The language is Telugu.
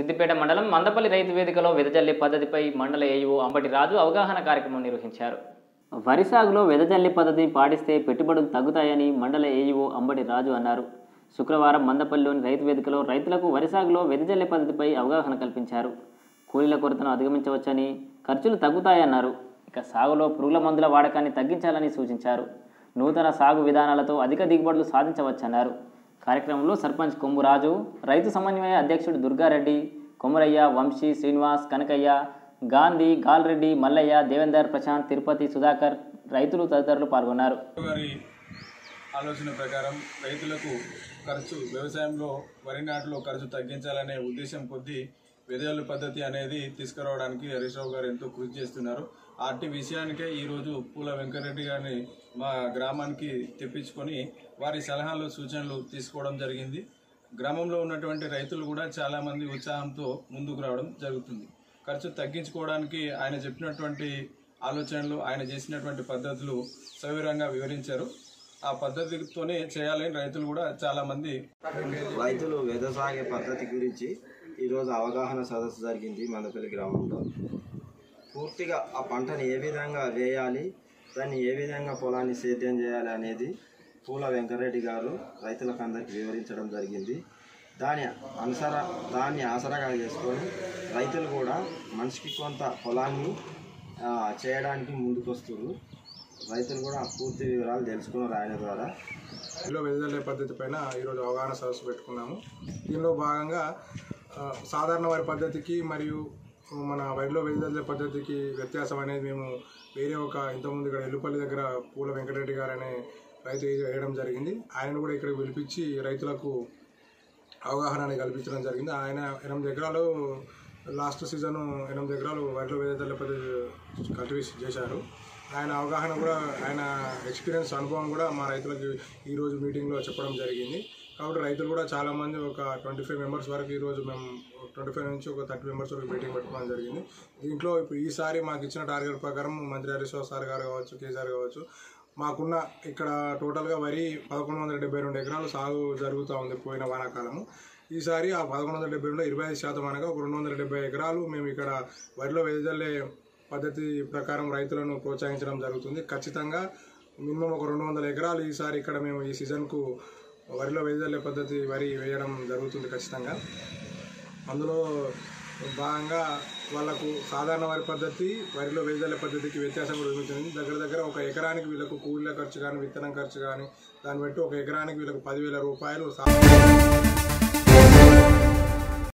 సిద్దిపేట మండలం మందపల్లి రైతు వేదికలో వెదజల్లి పద్ధతిపై మండల ఏఈఓ అంబటి రాజు అవగాహన కార్యక్రమం నిర్వహించారు వరి సాగులో వెదజల్లి పద్ధతి పాటిస్తే పెట్టుబడులు తగ్గుతాయని మండల ఏఈఓ అంబటి రాజు అన్నారు శుక్రవారం మందపల్లిలోని రైతు వేదికలో రైతులకు వరి సాగులో వెదజల్లి పద్ధతిపై అవగాహన కల్పించారు కూలీల కొరతను అధిగమించవచ్చని ఖర్చులు తగ్గుతాయన్నారు ఇక సాగులో పురుగుల మందుల వాడకాన్ని తగ్గించాలని సూచించారు నూతన సాగు విధానాలతో అధిక దిగుబడులు సాధించవచ్చన్నారు కార్యక్రమంలో సర్పంచ్ కొమ్మురాజు రైతు సమన్వయ అధ్యక్షుడు దుర్గారెడ్డి కొమరయ్య వంశీ శ్రీనివాస్ కనకయ్య గాంధీ గాల్రెడ్డి మల్లయ్య దేవేందర్ ప్రశాంత్ తిరుపతి సుధాకర్ రైతులు తదితరులు పాల్గొన్నారు గారి ఆలోచన ప్రకారం రైతులకు ఖర్చు వ్యవసాయంలో వరి నాటులో ఖర్చు తగ్గించాలనే ఉద్దేశం కొద్దీ వెదజల్లు పద్ధతి అనేది తీసుకురావడానికి హరీష్ రావు గారు ఎంతో కృషి చేస్తున్నారు అట్టి విషయానికే ఈరోజు పూల వెంకటరెడ్డి గారిని మా గ్రామానికి తెప్పించుకొని వారి సలహాలు సూచనలు తీసుకోవడం జరిగింది గ్రామంలో ఉన్నటువంటి రైతులు కూడా చాలామంది ఉత్సాహంతో ముందుకు రావడం జరుగుతుంది ఖర్చు తగ్గించుకోవడానికి ఆయన చెప్పినటువంటి ఆలోచనలు ఆయన చేసినటువంటి పద్ధతులు సవివరంగా వివరించారు ఆ పద్ధతితోనే చేయాలని రైతులు కూడా చాలా మంది రైతులు వెద సాగే పద్ధతి గురించి ఈరోజు అవగాహన సదస్సు జరిగింది మందపల్లి గ్రామంలో పూర్తిగా ఆ పంటని ఏ విధంగా వేయాలి దాన్ని ఏ విధంగా పొలాన్ని సేద్యం చేయాలి అనేది పూల వెంకరెడ్డి గారు రైతులకు అందరికీ వివరించడం జరిగింది దాని అనుసర దాన్ని ఆసరాగా చేసుకొని రైతులు కూడా మనిషికి కొంత పొలాన్ని ఆ, చేయడానికి ముందుకొస్తున్నారు రైతులు కూడా ఆ పూర్తి వివరాలు తెలుసుకున్నారు ఆయన ద్వారా ఇందులో వెదజల్లే పద్ధతి పైన ఈరోజు అవగాహన సదస్సు పెట్టుకున్నాము దీనిలో భాగంగా ఆ, సాధారణ వరి పద్ధతికి మరియు మన వరిలో వెదజల్లే పద్ధతికి వ్యత్యాసం అనేది మేము వేరే ఒక ఇంతకుముందు ఇక్కడ ఎల్లుపల్లి దగ్గర పూల వెంకటరెడ్డి గారు అనే రైతు వేయడం జరిగింది ఆయనను కూడా ఇక్కడ పిలిపించి రైతులకు అవగాహన అనేది కల్పించడం జరిగింది ఆయన ఎనిమిది ఎకరాలు లాస్ట్ సీజన్ ఎనిమిది ఎకరాలు వరిలో వేదతల పద్ధతి కల్టివేషన్ చేశారు ఆయన అవగాహన కూడా ఆయన ఎక్స్పీరియన్స్ అనుభవం కూడా మా రైతులకు ఈరోజు మీటింగ్లో చెప్పడం జరిగింది కాబట్టి రైతులు కూడా చాలామంది ఒక ట్వంటీ ఫైవ్ మెంబర్స్ వరకు ఈరోజు మేము ట్వంటీ ఫైవ్ నుంచి ఒక థర్టీ మెంబర్స్ వరకు మీటింగ్ పెట్టుకోవడం జరిగింది దీంట్లో ఇప్పుడు ఈసారి మాకు ఇచ్చిన టార్గెట్ ప్రకారం మంత్రి హరీష్ రావు సార్ గారు కావచ్చు కేసీఆర్ కావచ్చు మాకున్న ఇక్కడ టోటల్గా వరి పదకొండు వందల డెబ్బై రెండు ఎకరాలు సాగు జరుగుతూ ఉంది పోయిన వానాకాలము ఈసారి ఆ పదకొండు వందల డెబ్బై రెండు ఇరవై ఐదు శాతం అనగా ఒక రెండు వందల డెబ్బై ఎకరాలు మేము ఇక్కడ వరిలో వెదజల్లే పద్ధతి ప్రకారం రైతులను ప్రోత్సహించడం జరుగుతుంది ఖచ్చితంగా మినిమం ఒక రెండు వందల ఎకరాలు ఈసారి ఇక్కడ మేము ఈ సీజన్కు వరిలో వెదజల్లే పద్ధతి వరి వేయడం జరుగుతుంది ఖచ్చితంగా అందులో భాగంగా వాళ్ళకు సాధారణ వరి పద్ధతి వరిలో వెదజల్లే పద్ధతికి వ్యత్యాసం కూడా జరుగుతుంది దగ్గర దగ్గర ఒక ఎకరానికి వీళ్ళకు కూలీల ఖర్చు కానీ విత్తనం ఖర్చు కానీ దాన్ని బట్టి ఒక ఎకరానికి వీళ్ళకు పదివేల రూపాయలు సా-